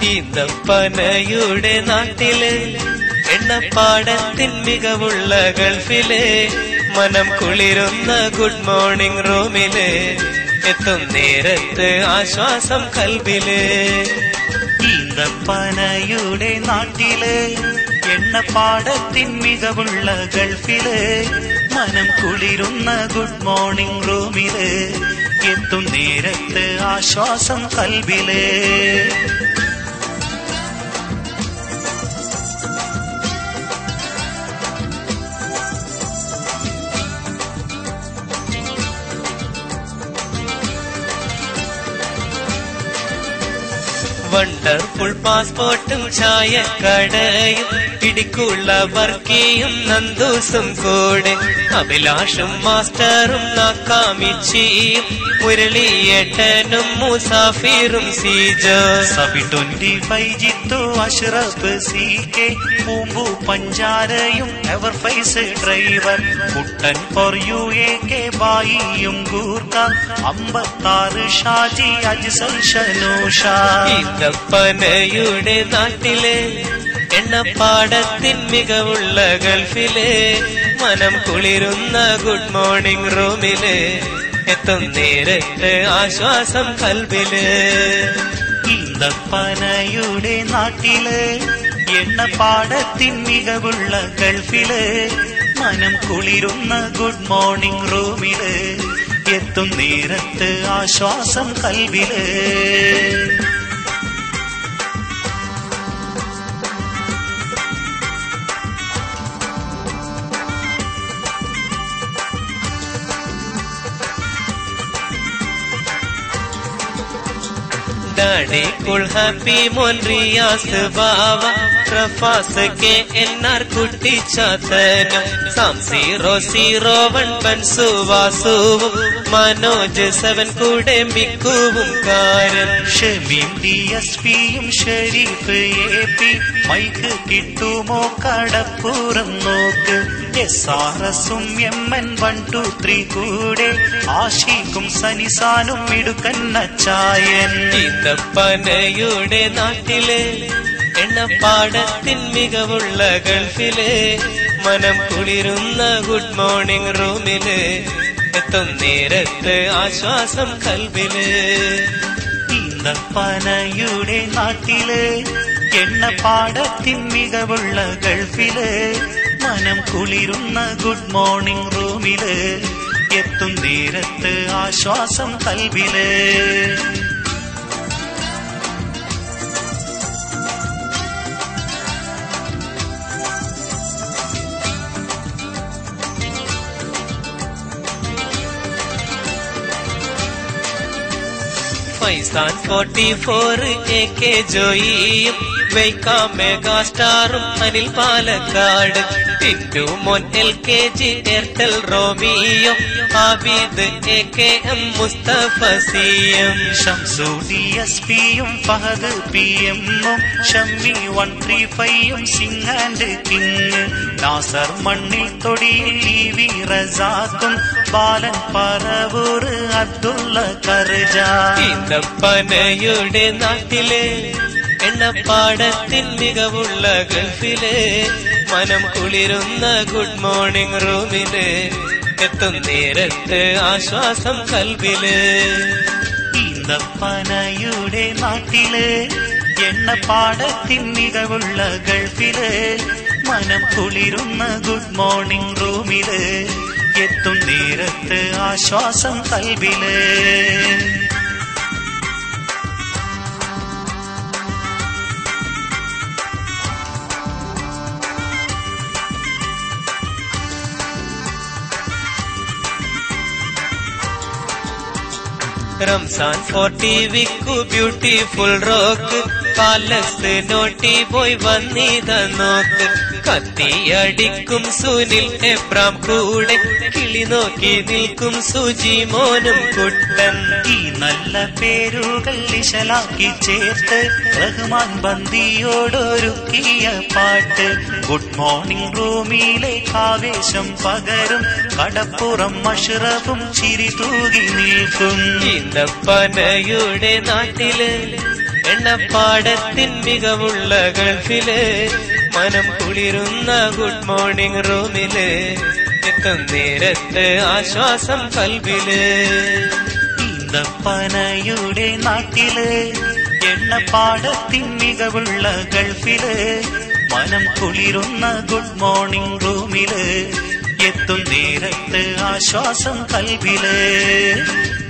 ഈന്തപ്പനയുടെ നാട്ടില് എണ്ണപ്പാടത്തിൻ മികവുള്ള ഗൾഫില് മനം കുളിരുന്ന ഗുഡ് മോർണിംഗ് റൂമില് എത്തും നേരത്ത് ആശ്വാസം കൽബില് ഈന്തപ്പനയുടെ നാട്ടില് എണ്ണപ്പാടത്തിൻ മികവുള്ള ഗൾഫില് മനം കുളിരുന്ന ഗുഡ് മോർണിംഗ് റൂമില് എത്തും നേരത്ത് ആശ്വാസം കൽബില് വണ്ടർഫുൾ പാസ്പോർട്ടും ചായക്കടയും പിടിക്കുള്ള വർക്കിയും നന്ദൂസും കൂടെ അഭിലാഷും മാസ്റ്ററും നാക്കാമിച്ചിയും മുരളിയേട്ടനും Musafir Seejo Sabi twenty five Jithu Ashraf C K Poombu പഞ്ചാരയും ever Faiz driver Kuttan for you A K ബായിയും ഗൂർക്ക അമ്പത്താറ് ഷാജി അജ്സൽ ഷനൂഷ ഈന്തപ്പനയുടെ നാട്ടിലെ എണ്ണപ്പാടത്തിൻ മികവുള്ള ഗൾഫിലെ മനം കുളിരുന്ന ഗുഡ് മോർണിംഗ് റൂമില് എത്തും നേരത്ത് ആശ്വാസം കൽബില് ഈന്തപ്പനയുടെ നാട്ടില് എണ്ണപ്പാടത്തിൻ മികവുള്ള ഗൾഫില് മനം കുളിരുന്ന ഗുഡ് മോർണിംഗ് റൂമില് എത്തും നേരത്ത് ആശ്വാസം കൽവില് ഡാഡി കുൾ ഹാപ്പി മോൻ Riyas Bava Rafas K N R കുട്ടി ചാത്തനും Sam zero zero one Pansu വാസുവും മനോജ് സെവൻ കൂടെ മിക്കുവും കാരൻ ഷമീം ഡി എസ് പിയും ഷരീഫ് എ പി മൈക്ക് കിട്ടുമോ കടപ്പുറം നോക്ക് എസ് ആർ എസും M N one two three കൂടെ ആഷിക്കും സനിസാനും ഇടുക്കന്ന ചായൻ ഈന്തപ്പനയുടെ നാട്ടിലെ എണ്ണപ്പാടത്തിൻ മികവുള്ള ഗൾഫിലെ മനം കുളിരുന്ന ഗുഡ് മോർണിംഗ് റൂമില് എത്തും നേരത്ത് ആശ്വാസം കൽബില് ഈന്തപ്പനയുടെ നാട്ടില് എണ്ണപ്പാടത്തിൻ മികവുള്ള ഗൾഫില് മനം കുളിരുന്ന ഗുഡ് മോർണിംഗ് റൂമില് എത്തും നേരത്ത് ആശ്വാസം കൽവില് Faizan forty four A K ജോയിയും വൈക്കാം മെഗാ സ്റ്റാറും അനിൽ പാലക്കാട് ടിൻഡു മോൻ L K G Airtel Romeo Abid A K M Mustafa C M Shamsu D S പിയും ഫഹദ് പി എമ്മും ഷമ്മി വൺ ത്രീ ഫൈവും സിംഗ് ആൻഡ് കിങ് നാസർ മണ്ണിൽ തൊടിയിൽ ടി വി റസാക്കും ബാലൻ പറവൂർ അബ്ദുള്ള കർജ ഈന്തപ്പനയുടെ നാട്ടിലെ എണ്ണപ്പാടത്തിൻ മികവുള്ള ഗൾഫിലെ മനം കുളിരുന്ന ഗുഡ് മോർണിംഗ് റൂമില് എത്തും നേരത്ത് ആശ്വാസം കൽബില് ഈന്തപ്പനയുടെ നാട്ടില് എണ്ണപ്പാടത്തിൻ മികവുള്ള ഗൾഫില് മനം കുളിരുന്ന ഗുഡ് മോർണിംഗ് റൂമില് എത്തും നേരത്ത് ആശ്വാസം കൽവില് Ramzan forty Vikku beautiful rock palace naughty പോയി വന്നിത നോക്ക് കത്തിയടിക്കും സുനിൽ എബ്രാം കൂടെ കിളി നോക്കി നിൽക്കും സുജി മോനും കുട്ടൻ ഈ നല്ല പേരുകൾ ഇശലാക്കി ചേർത്ത് റഹ്മാൻ ബന്ദിയോടൊരുക്കിയ പാട്ട് ഗുഡ് മോർണിംഗ് റൂമിലെ ആവേശം പകരും കടപ്പുറം മഷറഫും ചിരി തൂകി നിൽക്കും ഈന്തപ്പനയുടെ നാട്ടില് എണ്ണപ്പാടത്തിൻ മികവുള്ള ഗൾഫില് മനം കുളിരുന്ന ഗുഡ് മോർണിംഗ് റൂമില് എത്തും നേരത്ത് ആശ്വാസം കൽവില് ഈന്തപ്പനയുടെ നാട്ടില് എണ്ണപ്പാടത്തിൻ മികവുള്ള ഗൾഫില് മനം കുളിരുന്ന ഗുഡ് മോർണിംഗ് റൂമില് എത്തും നേരത്ത് ആശ്വാസം കൽവില്